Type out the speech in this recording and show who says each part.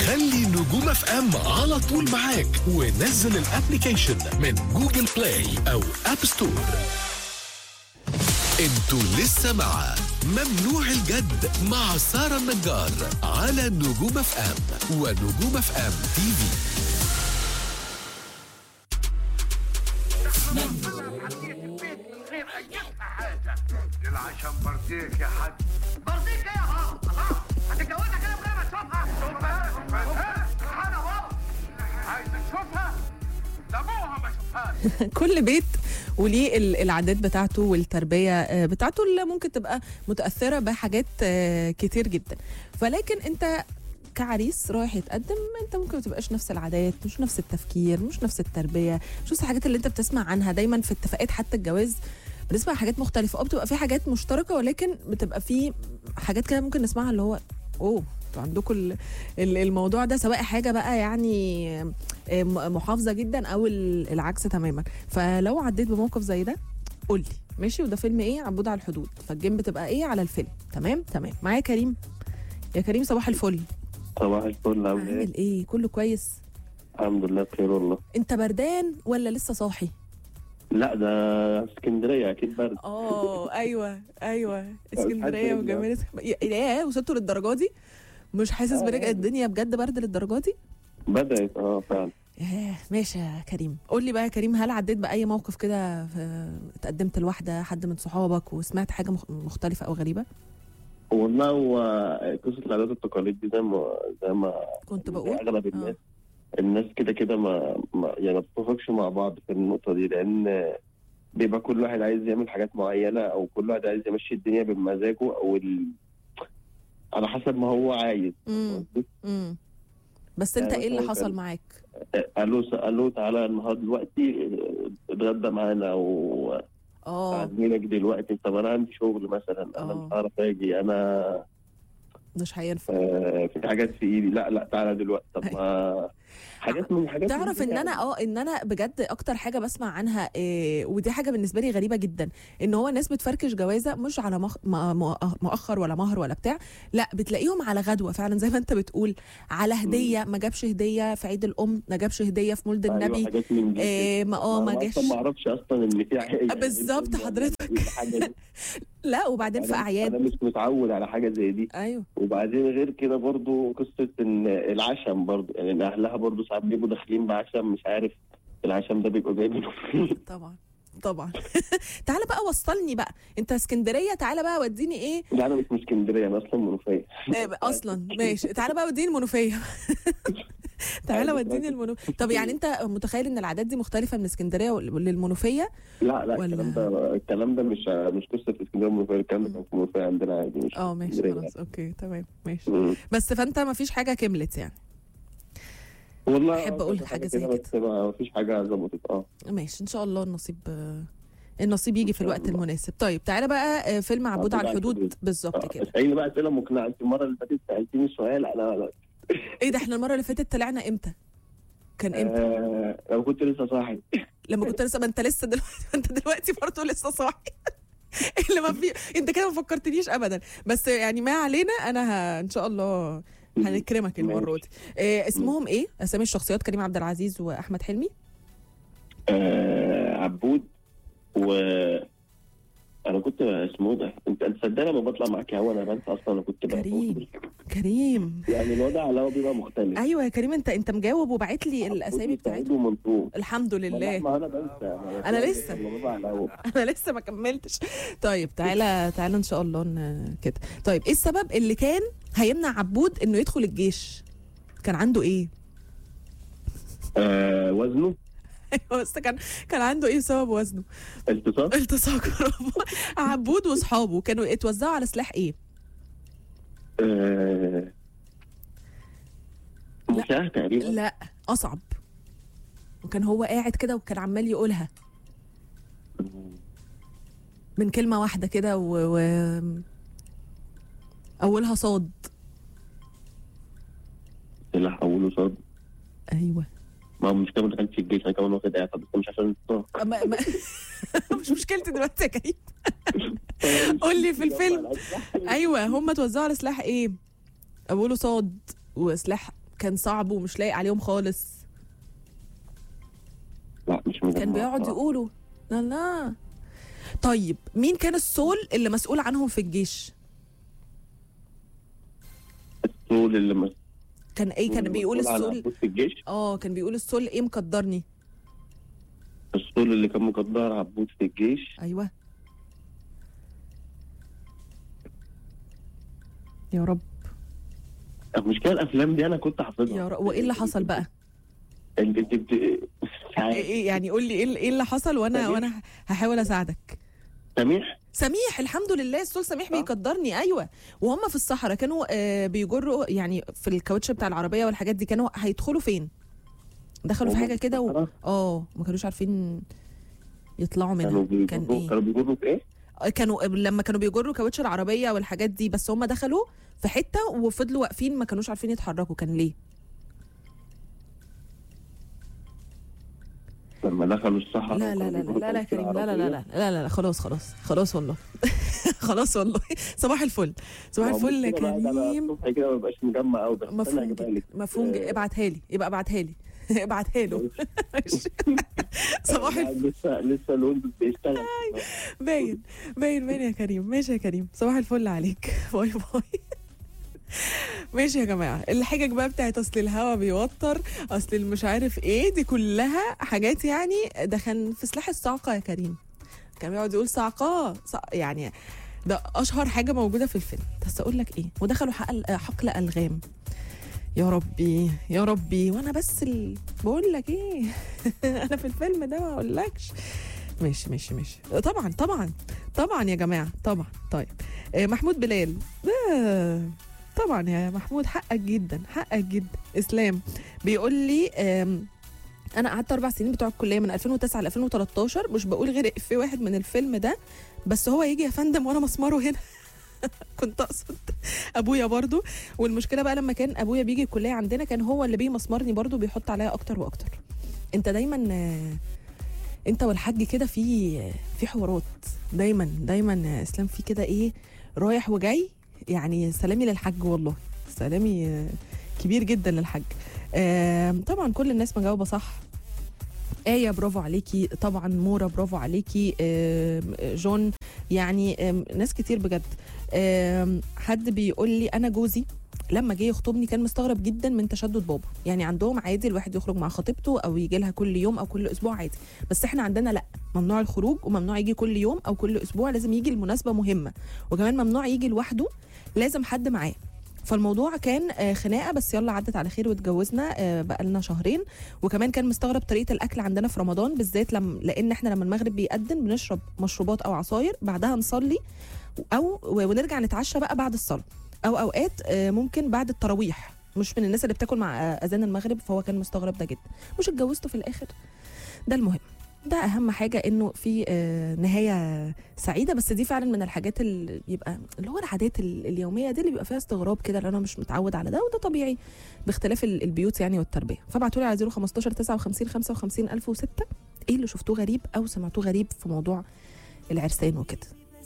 Speaker 1: خلي نجوم اف ام على طول معاك ونزل الابليكيشن من جوجل بلاي او اب ستور انتوا لسه مع ممنوع الجد مع سارة النجار على نجوم اف ام ونجوم اف ام تي في
Speaker 2: العشم برضيك يا حاج
Speaker 3: برضيك ايه يا ها الله هتتجوزها كده من غير ما تشوفها
Speaker 2: شوفها سبحان الله عايز تشوفها ده ابوها ما شافهاش
Speaker 4: كل بيت وليه ال- العادات بتاعته والتربيه آه، بتاعته اللي ممكن تبقى متاثره بحاجات آه، كتير جدا فلكن انت كعريس رايح يتقدم انت ممكن ما تبقاش نفس العادات مش نفس التفكير مش نفس التربيه مش نفس الحاجات اللي انت بتسمع عنها دايما في اتفاقات حتى الجواز بنسمع حاجات مختلفه اه بتبقى في حاجات مشتركه ولكن بتبقى في حاجات كده ممكن نسمعها اللي هو اوه انتوا عندكم ال- ال- الموضوع ده سواء حاجه بقى يعني آه، م- محافظه جدا او ال- العكس تماما فلو عديت بموقف زي ده قول لي ماشي وده فيلم ايه عبود على الحدود فالجيم بتبقى ايه على الفيلم تمام تمام معايا كريم يا كريم صباح الفل
Speaker 5: صباح الفل عامل ايه؟
Speaker 4: عامل ايه كله كويس
Speaker 5: الحمد لله بخير والله
Speaker 4: انت بردان ولا لسه صاحي
Speaker 5: لا ده اسكندريه اكيد برد
Speaker 4: اه ايوه ايوه
Speaker 5: حاسس
Speaker 4: اسكندريه
Speaker 5: إن-
Speaker 4: وجمال يا- يا وصلتوا للدرجه دي مش حاسس
Speaker 5: آه.
Speaker 4: برجع الدنيا بجد برد للدرجه دي
Speaker 5: بدات اه فعلا
Speaker 4: ياه ماشي يا كريم قول لي بقى يا كريم هل عديت باي موقف كده في- اتقدمت لواحده حد من صحابك وسمعت حاجه مخ- مختلفه او غريبه
Speaker 5: والله هو قصه العادات والتقاليد دي زي ما زي ما
Speaker 4: كنت
Speaker 5: زي
Speaker 4: بقول
Speaker 5: اغلب الناس الناس كده كده ما, ما يعني ما بتتفقش مع بعض في النقطه دي لان بيبقى كل واحد عايز يعمل حاجات معينه او كل واحد عايز يمشي الدنيا بمزاجه او ال... على حسب ما هو عايز
Speaker 4: امم امم بس انت
Speaker 5: يعني
Speaker 4: ايه اللي
Speaker 5: مثلاً
Speaker 4: حصل
Speaker 5: كان-
Speaker 4: معاك
Speaker 5: قالوا قالوا تعالى النهارده دلوقتي اتغدى معانا او
Speaker 4: اه
Speaker 5: عازمينك دلوقتي طب انا عندي شغل مثلا انا
Speaker 4: آه.
Speaker 5: مش هعرف اجي انا
Speaker 4: مش هينفع
Speaker 5: آه في حاجات في ايدي لا لا تعالى دلوقتي طب ما حاجات من حاجات من
Speaker 4: تعرف
Speaker 5: دي
Speaker 4: ان
Speaker 5: يعني.
Speaker 4: انا اه ان انا بجد اكتر حاجه بسمع عنها إيه ودي حاجه بالنسبه لي غريبه جدا ان هو ناس بتفركش جوازه مش على مخ... م- م- مؤخر ولا مهر ولا بتاع لا بتلاقيهم على غدوه فعلا زي ما انت بتقول على هديه ما جابش هديه في عيد الام ما جابش هديه في مولد
Speaker 5: أيوة،
Speaker 4: النبي
Speaker 5: حاجات من دي
Speaker 4: إيه ما اه ما
Speaker 5: أنا
Speaker 4: جاش
Speaker 5: اصلا ما اعرفش اصلا ان في حاجه
Speaker 4: بالظبط حضرتك.
Speaker 5: الحاجة دي.
Speaker 4: لا وبعدين في
Speaker 5: أنا-
Speaker 4: اعياد
Speaker 5: انا مش متعود على حاجه زي دي
Speaker 4: ايوه
Speaker 5: وبعدين غير كده برضو قصه ان العشم برضو يعني إن اهلها برضو ساعات بيبقوا داخلين بعشم مش عارف العشم ده بيبقى جاي منه فين
Speaker 4: طبعا طبعا تعالى بقى وصلني بقى انت اسكندريه تعالى بقى وديني ايه
Speaker 5: لا انا مش من اسكندريه انا اصلا منوفيه
Speaker 4: آه، اصلا ماشي تعالى بقى وديني المنوفيه تعالى
Speaker 5: عادي،
Speaker 4: وديني
Speaker 5: عادي.
Speaker 4: المنوفيه طب يعني انت متخيل ان العادات دي مختلفه من اسكندريه وال- للمنوفيه
Speaker 5: لا لا
Speaker 4: ولا-
Speaker 5: الكلام ده الكلام ده مش مش قصه في اسكندريه منوفيه الكلام ده كان في منوفيه عندنا عادي مش
Speaker 4: اه
Speaker 5: في
Speaker 4: ماشي
Speaker 5: اسكندرية.
Speaker 4: خلاص اوكي تمام ماشي
Speaker 5: مم.
Speaker 4: بس فانت ما فيش حاجه كملت يعني
Speaker 5: والله
Speaker 4: أحب
Speaker 5: آه،
Speaker 4: أقول
Speaker 5: كذا
Speaker 4: حاجة زي
Speaker 5: كده بس ما فيش حاجه ظبطت اه
Speaker 4: ماشي ان شاء الله النصيب آه، النصيب يجي في
Speaker 5: شاء
Speaker 4: الوقت
Speaker 5: الله.
Speaker 4: المناسب طيب تعالى بقى آه، فيلم عبود على الحدود بالظبط
Speaker 5: آه،
Speaker 4: كده
Speaker 5: اساليني بقى اسئله مقنعه انت المره اللي فاتت سالتيني سؤال انا لا
Speaker 4: ايه ده احنا المره اللي فاتت طلعنا امتى كان امتى
Speaker 5: آه لو كنت لسه صاحي
Speaker 4: لما كنت لسه ما انت لسه دلوقتي ما انت دلوقتي برضه لسه صاحي اللي ما في انت كده ما فكرتنيش ابدا بس يعني ما علينا انا ه... ان شاء الله هنكرمك المره
Speaker 5: ماشي.
Speaker 4: دي إيه اسمهم ايه اسامي الشخصيات كريم عبد العزيز واحمد حلمي
Speaker 5: آه عبود و انا كنت اسمه ده انت انت صدقني لما بطلع معاك هوا انا بنسى اصلا انا كنت بقى-
Speaker 4: كريم كريم
Speaker 5: يعني الوضع على الهوا بيبقى مختلف
Speaker 4: ايوه يا كريم انت انت مجاوب وبعت لي الاسامي
Speaker 5: عبود
Speaker 4: بتاعتهم
Speaker 5: وسعيد ومنصور
Speaker 4: الحمد
Speaker 5: لا،
Speaker 4: لله
Speaker 5: ما انا بنسى
Speaker 4: أنا لسه.
Speaker 5: لما ببقى على الهوا.
Speaker 4: انا لسه ما كملتش طيب تعالى تعالى ان شاء الله ن- كده طيب ايه السبب اللي كان هيمنع عبود انه يدخل الجيش كان عنده ايه
Speaker 5: آه وزنه
Speaker 4: ايوه بس كان كان عنده ايه سبب وزنه
Speaker 5: التصاق
Speaker 4: التصاق برافو. عبود واصحابه كانوا اتوزعوا على سلاح ايه
Speaker 5: آه مشاه تقريبا
Speaker 4: لا اصعب وكان هو قاعد كده وكان عمال يقولها من كلمه واحده كده و... و... اولها صاد
Speaker 5: سلاح اوله صاد
Speaker 4: ايوه
Speaker 5: ما هو المشكله ما دخلتش الجيش انا كمان واخد اعفاء بس مش عشان التصاق
Speaker 4: ما... ما... مش مشكلتي دلوقتي يا كريم قول لي في الفيلم ايوه هم توزعوا على سلاح ايه اوله صاد وسلاح كان صعب ومش لايق عليهم خالص
Speaker 5: لا مش مجمع
Speaker 4: كان بيقعد
Speaker 5: بصراحة.
Speaker 4: يقولوا لا لا طيب مين كان السول اللي مسؤول عنهم في الجيش
Speaker 5: السول اللي مس-
Speaker 4: كان ايه كان بيقول
Speaker 5: مسؤول على
Speaker 4: السول
Speaker 5: عبود في الجيش
Speaker 4: اه كان بيقول السول ايه مقدرني
Speaker 5: السول اللي كان مقدر عبود في الجيش
Speaker 4: ايوه يا رب
Speaker 5: المشكله الافلام دي انا كنت حافظها
Speaker 4: يا رب وايه اللي حصل بقى
Speaker 5: انت انت بت... مش عارف.
Speaker 4: ايه يعني قول لي ايه اللي- ايه اللي حصل وانا
Speaker 5: سميح.
Speaker 4: وانا هحاول اساعدك
Speaker 5: سميح
Speaker 4: سميح الحمد لله السول سميح
Speaker 5: آه.
Speaker 4: بيقدرني ايوه وهم في الصحراء كانوا آه بيجروا يعني في الكاوتش بتاع العربيه والحاجات دي كانوا هيدخلوا فين دخلوا في
Speaker 5: هم
Speaker 4: حاجه
Speaker 5: في
Speaker 4: كده و...
Speaker 5: الصحراء؟
Speaker 4: اه ما كانوش عارفين يطلعوا
Speaker 5: كانوا
Speaker 4: منها كان
Speaker 5: بيجروا
Speaker 4: ايه
Speaker 5: كانوا بيجروا في ايه؟
Speaker 4: كانوا لما كانوا بيجروا كاوتش العربيه والحاجات دي بس هم دخلوا في حته وفضلوا واقفين ما كانوش عارفين يتحركوا كان ليه
Speaker 5: لما دخلوا الصحراء
Speaker 4: لا لا لا
Speaker 5: وكانوا
Speaker 4: لا لا لا
Speaker 5: بيجروا
Speaker 4: كريم لا لا لا
Speaker 5: العربية.
Speaker 4: لا لا لا لا خلاص خلاص خلاص والله خلاص والله صباح الفل صباح
Speaker 5: ما هو
Speaker 4: الفل يا
Speaker 5: ممكن أبقى قاعد على
Speaker 4: كريم
Speaker 5: الصبح كده ما ببقاش مجمع قوي بس
Speaker 4: مفهوم
Speaker 5: أنا هجيبها
Speaker 4: جدا
Speaker 5: لك.
Speaker 4: مفهوم جدا
Speaker 5: آه،
Speaker 4: ابعتها لي يبقى ابعتها لي ابعتها له صباح الفل
Speaker 5: لسه لسه الويندوز بيشتغل
Speaker 4: باين باين باين يا كريم ماشي يا كريم صباح الفل عليك باي باي ماشي يا جماعه الحجج بقى بتاعت اصل الهوا بيوتر اصل مش عارف ايه دي كلها حاجات يعني ده كان في سلاح الصاعقه يا كريم كان بيقعد يقول صعقه صع- يعني ده اشهر حاجه موجوده في الفيلم بس اقول لك ايه ودخلوا حقل حقل الغام يا ربي يا ربي وانا بس ال... بقول لك ايه انا في الفيلم ده ما اقولكش ماشي ماشي ماشي طبعا طبعا طبعا يا جماعه طبعا طيب آه، محمود بلال ده طبعا يا محمود حقك جدا حقك جدا اسلام بيقول لي آم، انا قعدت اربع سنين بتوع الكليه من 2009 ل 2013 مش بقول غير في واحد من الفيلم ده بس هو يجي يا فندم وانا مسمره هنا كنت اقصد ابويا برضو والمشكله بقى لما كان ابويا بيجي الكليه عندنا كان هو اللي بيمسمرني برضو بيحط عليا اكتر واكتر انت دايما آه، انت والحاج كده في في حوارات دايما دايما يا اسلام في كده ايه رايح وجاي يعني سلامي للحاج والله سلامي آه، كبير جدا للحاج آم، طبعا كل الناس مجاوبه صح آية برافو عليكي طبعا مورا برافو عليكي آم، جون يعني آم، ناس كتير بجد آم، حد بيقول لي انا جوزي لما جه يخطبني كان مستغرب جدا من تشدد بابا يعني عندهم عادي الواحد يخرج مع خطيبته او يجي لها كل يوم او كل اسبوع عادي بس احنا عندنا لا ممنوع الخروج وممنوع يجي كل يوم او كل اسبوع لازم يجي المناسبه مهمه وكمان ممنوع يجي لوحده لازم حد معاه فالموضوع كان آه، خناقه بس يلا عدت على خير واتجوزنا آه، بقالنا شهرين وكمان كان مستغرب طريقه الاكل عندنا في رمضان بالذات لما لان احنا لما المغرب بيقدم بنشرب مشروبات او عصاير بعدها نصلي او ونرجع نتعشى بقى بعد الصلاه او اوقات آه، ممكن بعد التراويح مش من الناس اللي بتاكل مع آه، اذان المغرب فهو كان مستغرب ده جدا مش اتجوزته في الاخر ده المهم ده اهم حاجه انه في آه، نهايه سعيده بس دي فعلا من الحاجات اللي يبقى اللي هو العادات ال- اليوميه دي اللي بيبقى فيها استغراب كده لان انا مش متعود على ده وده طبيعي باختلاف ال- البيوت يعني والتربيه فابعتوا لي على 015 59 55 1006 ايه اللي شفتوه غريب او سمعتوه غريب في موضوع العرسان وكده